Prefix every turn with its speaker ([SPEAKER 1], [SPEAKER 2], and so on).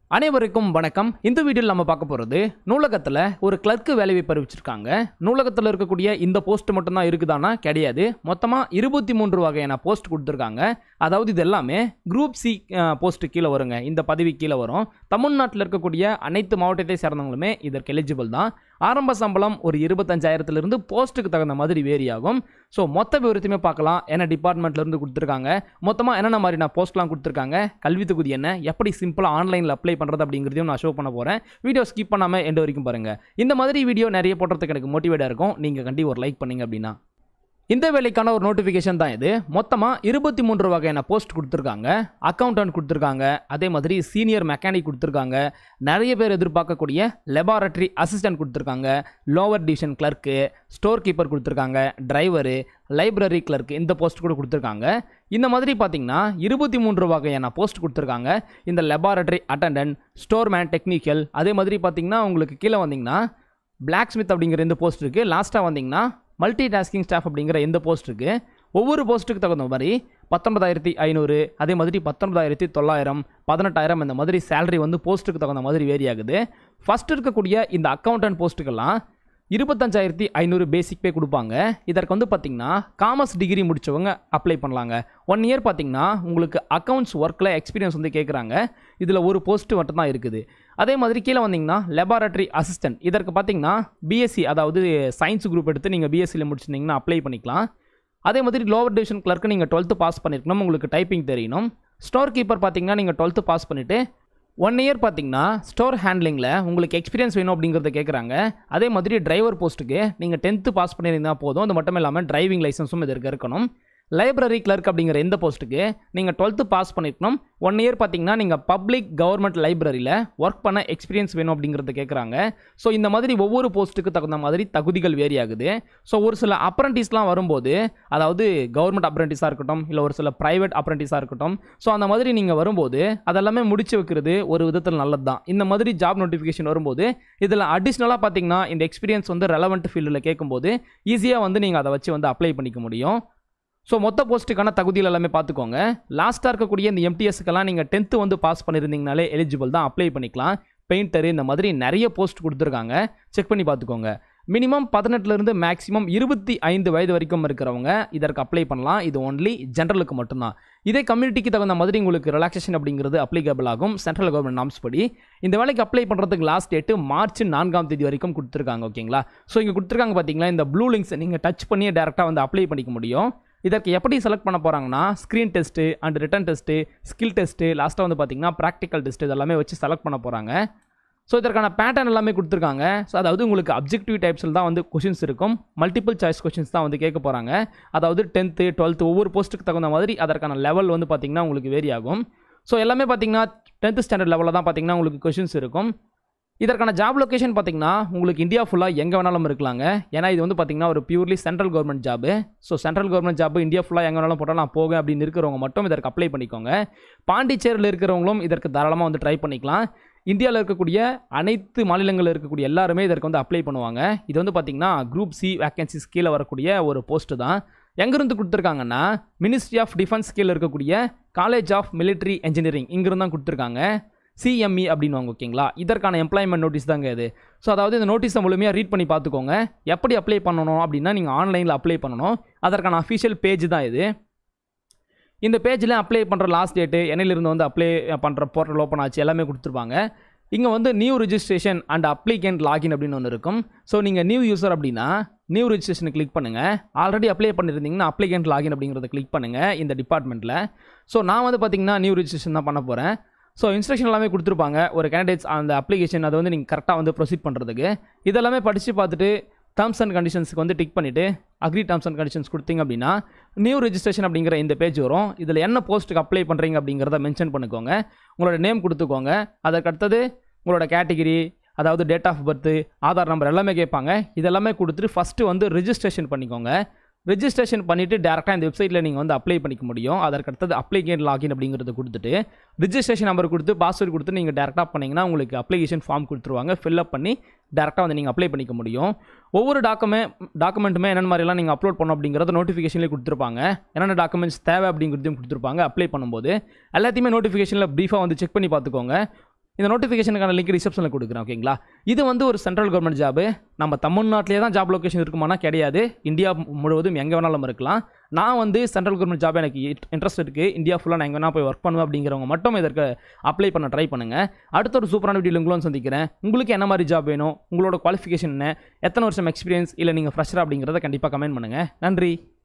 [SPEAKER 1] அனைவருக்கும் வணக்கம் இந்த வீடியோவில் நம்ம பார்க்க போகிறது நூலகத்தில் ஒரு கிளர்க்கு வேலைவாய்ப்பு அறிவிச்சிருக்காங்க நூலகத்தில் இருக்கக்கூடிய இந்த போஸ்ட் மட்டும்தான் இருக்குதானா கிடையாது மொத்தமாக இருபத்தி மூன்று வகையான போஸ்ட் கொடுத்துருக்காங்க அதாவது இது எல்லாமே குரூப் சி போஸ்ட் கீழே வருங்க இந்த பதவி கீழே வரும் தமிழ்நாட்டில் இருக்கக்கூடிய அனைத்து மாவட்டத்தை சேர்ந்தவங்களுமே இதற்கு எலிஜிபிள் தான் ஆரம்ப சம்பளம் ஒரு இருபத்தஞ்சாயிரத்துலேருந்து போஸ்ட்டுக்கு தகுந்த மாதிரி வேரி ஆகும் ஸோ மொத்த விவரத்தையுமே பார்க்கலாம் என்ன டிபார்ட்மெண்ட்லேருந்து கொடுத்துருக்காங்க மொத்தமாக என்னென்ன மாதிரியான போஸ்ட்லாம் கொடுத்துருக்காங்க கல்வி தொகுதி என்ன எப்படி சிம்பிளாக ஆன்லைனில் அப்ளை பண்ணுறது அப்படிங்கிறதையும் நான் ஷோ பண்ண போகிறேன் வீடியோ ஸ்கிப் பண்ணாமல் எண்டு வரைக்கும் பாருங்கள் இந்த மாதிரி வீடியோ நிறைய போடுறதுக்கு எனக்கு மோட்டிவேட்டாக இருக்கும் நீங்கள் கண்டி ஒரு லைக் பண்ணீங்க அப்படின்னா இந்த வேலைக்கான ஒரு நோட்டிஃபிகேஷன் தான் இது மொத்தமாக இருபத்தி மூன்று வகையான போஸ்ட் கொடுத்துருக்காங்க அக்கௌண்டன்ட் கொடுத்துருக்காங்க அதே மாதிரி சீனியர் மெக்கானிக் கொடுத்துருக்காங்க நிறைய பேர் எதிர்பார்க்கக்கூடிய லெபார்டரி அசிஸ்டன்ட் கொடுத்துருக்காங்க lower division clerk store keeper கொடுத்துருக்காங்க டிரைவரு லைப்ரரி கிளர்க் இந்த போஸ்ட் கூட கொடுத்துருக்காங்க இந்த மாதிரி பார்த்தீங்கன்னா இருபத்தி மூன்று வகையான போஸ்ட் கொடுத்துருக்காங்க இந்த லெபார்டரி அட்டண்டன்ட் ஸ்டோர்மேன் டெக்னிக்கல் அதே மாதிரி பார்த்தீங்கன்னா உங்களுக்கு கீழே வந்தீங்கன்னா பிளாக் ஸ்மித் அப்படிங்கிற இந்த போஸ்ட் இருக்குது லாஸ்ட்டாக வந்தீங்கன்னா மல்டி டாஸ்கிங் ஸ்டாஃப் அப்படிங்கிற இந்த போஸ்ட் இருக்குது ஒவ்வொரு போஸ்ட்டுக்கு தகுந்த மாதிரி பத்தொன்பதாயிரத்தி ஐநூறு அதே மாதிரி பத்தொன்பதாயிரத்தி தொள்ளாயிரம் பதினெட்டாயிரம் இந்த மாதிரி சேலரி வந்து போஸ்ட்டுக்கு தகுந்த மாதிரி வேரி ஆகுது ஃபஸ்ட் இருக்கக்கூடிய இந்த அக்கௌண்டன்ட் போஸ்ட்டுக்கெல்லாம் இருபத்தஞ்சாயிரத்தி ஐநூறு பேசிக் பே கொடுப்பாங்க இதற்கு வந்து பார்த்தீங்கன்னா காமர்ஸ் டிகிரி முடித்தவங்க அப்ளை பண்ணலாங்க ஒன் இயர் பார்த்தீங்கன்னா உங்களுக்கு அக்கௌண்ட்ஸ் ஒர்க்கில் எக்ஸ்பீரியன்ஸ் வந்து கேட்குறாங்க இதில் ஒரு போஸ்ட்டு மட்டும்தான் இருக்குது அதே மாதிரி கீழே வந்தீங்கன்னா லெபார்டரி அசிஸ்டன்ட் இதற்கு பார்த்தீங்கன்னா பிஎஸ்சி அதாவது சயின்ஸ் குரூப் எடுத்து நீங்கள் பிஎஸ்சியில் முடிச்சிருந்தீங்கன்னா அப்ளை பண்ணிக்கலாம் அதே மாதிரி லோவர் டிவிஷன் கிளர்க்கு நீங்கள் டுவெல்த்து பாஸ் பண்ணியிருக்கணும் உங்களுக்கு டைப்பிங் தெரியணும் ஸ்டோர் கீப்பர் பார்த்தீங்கன்னா நீங்கள் டுவெல்த்து பாஸ் பண்ணிவிட்டு ஒன் இயர் பார்த்தீங்கன்னா ஸ்டோர் ஹேண்ட்லிங்கில் உங்களுக்கு எக்ஸ்பீரியன்ஸ் வேணும் அப்படிங்கிறத கேட்குறாங்க அதே மாதிரி டிரைவர் போஸ்ட்டுக்கு நீங்கள் டென்த்து பாஸ் பண்ணியிருந்தால் போதும் அது மட்டும் இல்லாமல் டிரைவிங் லைசன்ஸும் இதற்கு இருக்கணும் லைப்ரரி கிளர்க் அப்படிங்கிற இந்த போஸ்ட்டுக்கு நீங்கள் டுவெல்த்து பாஸ் பண்ணியிருக்கணும் ஒன் இயர் பார்த்தீங்கன்னா நீங்கள் பப்ளிக் கவர்மெண்ட் லைப்ரரியில் ஒர்க் பண்ண எக்ஸ்பீரியன்ஸ் வேணும் அப்படிங்கிறத கேட்குறாங்க ஸோ இந்த மாதிரி ஒவ்வொரு போஸ்ட்டுக்கு தகுந்த மாதிரி தகுதிகள் வேரி ஆகுது ஸோ ஒரு சில அப்ரண்டிஸ்லாம் வரும்போது அதாவது கவர்மெண்ட் அப்ரண்டிஸாக இருக்கட்டும் இல்லை ஒரு சில ப்ரைவேட் அப்ரண்டிஸாக இருக்கட்டும் ஸோ அந்த மாதிரி நீங்கள் வரும்போது அதெல்லாமே முடிச்சு வைக்கிறது ஒரு விதத்தில் நல்லது தான் இந்த மாதிரி ஜாப் நோட்டிஃபிகேஷன் வரும்போது இதில் அடிஷ்னலாக பார்த்தீங்கன்னா இந்த எக்ஸ்பீரியன்ஸ் வந்து ரெலவெண்ட் ஃபீல்டில் கேட்கும்போது ஈஸியாக வந்து நீங்கள் அதை வச்சு வந்து அப்ளை பண்ணிக்க முடியும் ஸோ மொத்த போஸ்ட்டுக்கான தகுதிகள் எல்லாமே பார்த்துக்கோங்க லாஸ்ட்டாக இருக்கக்கூடிய இந்த எம்டிஎஸ்க்கெல்லாம் நீங்கள் டென்த்து வந்து பாஸ் பண்ணியிருந்தீங்கனாலே எலிஜிபிள் தான் அப்ளை பண்ணிக்கலாம் பெயிண்டரு இந்த மாதிரி நிறைய போஸ்ட் கொடுத்துருக்காங்க செக் பண்ணி பார்த்துக்கோங்க மினிமம் பதினெட்டுலேருந்து மேக்ஸிமம் இருபத்தி ஐந்து வயது வரைக்கும் இருக்கிறவங்க இதற்கு அப்ளை பண்ணலாம் இது ஒன்லி ஜென்ரலுக்கு மட்டும்தான் இதே கம்யூனிட்டிக்கு தகுந்த மாதிரி உங்களுக்கு ரிலாக்ஸேஷன் அப்படிங்கிறது அப்ளிகபிள் ஆகும் சென்ட்ரல் கவர்மெண்ட் நாம்ஸ் படி இந்த வேலைக்கு அப்ளை பண்ணுறதுக்கு லாஸ்ட் டேட்டு மார்ச் நான்காம் தேதி வரைக்கும் கொடுத்துருக்காங்க ஓகேங்களா ஸோ இங்கே கொடுத்துருக்காங்க பார்த்தீங்களா இந்த ப்ளூ லிங்க்ஸ் நீங்கள் டச் பண்ணி டேரெக்டாக வந்து அப்ளை பண்ணிக்க முடியும் இதற்கு எப்படி செலக்ட் பண்ண போகிறாங்கன்னா screen test and written test skill test லாஸ்ட்டாக வந்து பார்த்தீங்கன்னா ப்ராக்டிக்கல் டெஸ்ட் இதெல்லாமே வச்சு செலக்ட் பண்ண போகிறாங்க ஸோ இதற்கான பேட்டர்ன் எல்லாமே கொடுத்துருக்காங்க ஸோ அதாவது உங்களுக்கு அப்ஜெக்டிவ் டைப்ஸில் தான் வந்து கொஷின்ஸ் இருக்கும் மல்டிபிள் சாய்ஸ் கொஷின்ஸ் தான் வந்து கேட்க போகிறாங்க அதாவது டென்த்து டுவெல்த்து ஒவ்வொரு போஸ்ட்டுக்கு தகுந்த மாதிரி அதற்கான லெவல் வந்து பார்த்திங்கன்னா உங்களுக்கு வேரி ஆகும் ஸோ எல்லாமே பார்த்தீங்கன்னா டென்த்து ஸ்டாண்டர்ட் லெவலில் தான் பார்த்தீங்கன்னா உங்களுக்கு கொஷின்ஸ் இருக்கும் இதற்கான ஜாப் லொக்கேஷன் பார்த்தீங்கன்னா உங்களுக்கு இந்தியா ஃபுல்லாக எங்கே வேணாலும் இருக்கலாங்க ஏன்னா இது வந்து பார்த்தீங்கன்னா ஒரு purely central government job so central government job India ஃபுல்லாக எங்கே வேணாலும் போட்டால் நான் போக அப்படின்னு இருக்கிறவங்க மட்டும் இதற்கு அப்ளை பண்ணிக்கோங்க பாண்டிச்சேரியில் இருக்கிறவங்களும் இதற்கு தாராளமாக வந்து ட்ரை பண்ணிக்கலாம் இந்தியாவில் இருக்கக்கூடிய அனைத்து மாநிலங்களில் இருக்கக்கூடிய எல்லாருமே இதற்கு வந்து அப்ளை பண்ணுவாங்க இது வந்து பார்த்திங்கன்னா குரூப் சி வேக்கன்சிஸ் கீழே வரக்கூடிய ஒரு போஸ்ட்டு தான் எங்கேருந்து கொடுத்துருக்காங்கன்னா மினிஸ்ட்ரி ஆஃப் டிஃபென்ஸ் கீழே இருக்கக்கூடிய காலேஜ் ஆஃப் மிலிட்ரி இன்ஜினியரிங் இங்கிருந்து தான் கொடுத்துருக்காங்க சிஎம்இ அப்படின்வாங்க ஓகேங்களா இதற்கான எம்ப்ளாய்மெண்ட் நோட்டீஸ் தாங்க இது ஸோ அதாவது இந்த நோட்டீஸை முழுமையாக ரீட் பண்ணி பார்த்துக்கோங்க எப்படி அப்ளை பண்ணணும் அப்படின்னா நீங்கள் ஆன்லைனில் அப்ளை பண்ணணும் அதற்கான அஃபிஷியல் பேஜ் தான் இது இந்த பேஜில் அப்ளை பண்ணுற லாஸ்ட் டேட்டு என்னையிலிருந்து வந்து அப்ளை பண்ணுற போர்ட்டல் ஓப்பன் ஆச்சு எல்லாமே கொடுத்துருப்பாங்க இங்கே வந்து new registration and applicant login அப்படின்னு ஒன்று இருக்கும் ஸோ நீங்கள் நியூ யூசர் அப்படின்னா நியூ ரிஜிஸ்ட்ரேஷனை கிளிக் பண்ணுங்கள் ஆல்ரெடி அப்ளை பண்ணியிருந்தீங்கன்னா அப்ளிகேண்ட் லாகின் அப்படிங்கிறத கிளிக் பண்ணுங்கள் இந்த டிபார்ட்மெண்ட்டில் ஸோ நான் வந்து பார்த்தீங்கன்னா நியூ ரிஜிஸ்ட்ரேஷன் தான் பண்ண போகிறேன் ஸோ இன்ஸ்ட்ரக்ஷன் எல்லாமே கொடுத்துருப்பாங்க ஒரு கேண்டிடேட்ஸ் அந்த அப்ளிகேஷன் அதை வந்து நீங்கள் கரெக்டாக வந்து ப்ரொசீட் பண்ணுறதுக்கு இதெல்லாமே படித்து பார்த்துட்டு டேர்ம்ஸ் அண்ட் கண்டிஷன்ஸ்க்கு வந்து டிக் பண்ணிவிட்டு அக்ரி டேர்ம்ஸ் அண்ட் கண்டிஷன்ஸ் கொடுத்தீங்க அப்படின்னா நியூ ரெஜிஸ்ட்ரேஷன் அப்படிங்கிற இந்த பேஜ் வரும் இதில் என்ன போஸ்ட்டுக்கு அப்ளை பண்ணுறீங்க அப்படிங்கிறத மென்ஷன் பண்ணிக்கோங்க உங்களோட நேம் கொடுத்துக்கோங்க அதற்கு அடுத்தது உங்களோட கேட்டகிரி அதாவது date of birth Aadhaar number எல்லாமே கேட்பாங்க இதெல்லாமே கொடுத்துட்டு ஃபஸ்ட்டு வந்து ரெஜிஸ்ட்ரேஷன் பண்ணிக்கோங்க ரெஜிஸ்ட்ரேஷன் பண்ணிவிட்டு டேரெக்டாக இந்த வெப்சைட்டில் நீங்கள் வந்து அப்ளை பண்ணிக்க முடியும் அதற்கு அடுத்தது அப்ளிகேட் லாகின் அப்படிங்கிறத கொடுத்துட்டு ரிஜிஸ்ட்ரேஷன் நம்பர் கொடுத்து பாஸ்வேர்டு கொடுத்து நீங்கள் டேரெக்டாக பண்ணிங்கன்னா உங்களுக்கு அப்ளிகேஷன் ஃபார்ம் கொடுத்துருவாங்க ஃபில்அப் பண்ணி டேரெக்டாக வந்து நீங்கள் அப்ளை பண்ணிக்க முடியும் ஒவ்வொரு டாக்குமெண்ட் டாக்குமெண்ட்டுமே என்னென்ன மாதிரிலாம் நீங்கள் அப்லோட் பண்ணணும் அப்படிங்கிறத நோட்டிஃபிகேஷன்லேயே கொடுத்துருப்பாங்க என்னென்ன டாக்குமெண்ட்ஸ் தேவை அப்படிங்கிறதையும் கொடுத்துருப்பாங்க அப்ளை பண்ணும்போது எல்லாத்தையுமே நோட்டிஃபிகேஷனில் ப்ரீஃபாக வந்து செக் பண்ணி பார்த்துக்கோங்க இந்த நோட்டிஃபிகேஷனுக்கான லிங்க் ரிசப்ஷனில் கொடுக்குறேன் ஓகேங்களா இது வந்து ஒரு சென்ட்ரல் கவர்மெண்ட் ஜாபு நம்ம தமிழ்நாட்டிலே தான் ஜாப் லொகேஷன் இருக்குமானா கிடையாது இந்தியா முழுவதும் எங்கே வேணாலும் நம்ம இருக்கலாம் நான் வந்து சென்ட்ரல் கவர்மெண்ட் ஜாப் எனக்கு இன்ட்ரெஸ்ட் இருக்குது இந்தியா ஃபுல்லாக நான் எங்கே வேணா போய் ஒர்க் பண்ணுவேன் அப்படிங்கிறவங்க மட்டும் இதற்கு அப்ளை பண்ண ட்ரை பண்ணுங்கள் அடுத்த ஒரு சூப்பரான வீடியோவில் உங்களும் சந்திக்கிறேன் உங்களுக்கு என்ன மாதிரி ஜாப் வேணும் உங்களோட குவாலிஃபிகேஷன் என்ன எத்தனை வருஷம் எக்ஸ்பீரியன்ஸ் இல்லை நீங்கள் ஃப்ரெஷராக அப்படிங்கிறத கண்டிப்பாக கமெண்ட் பண்ணுங்கள் நன்றி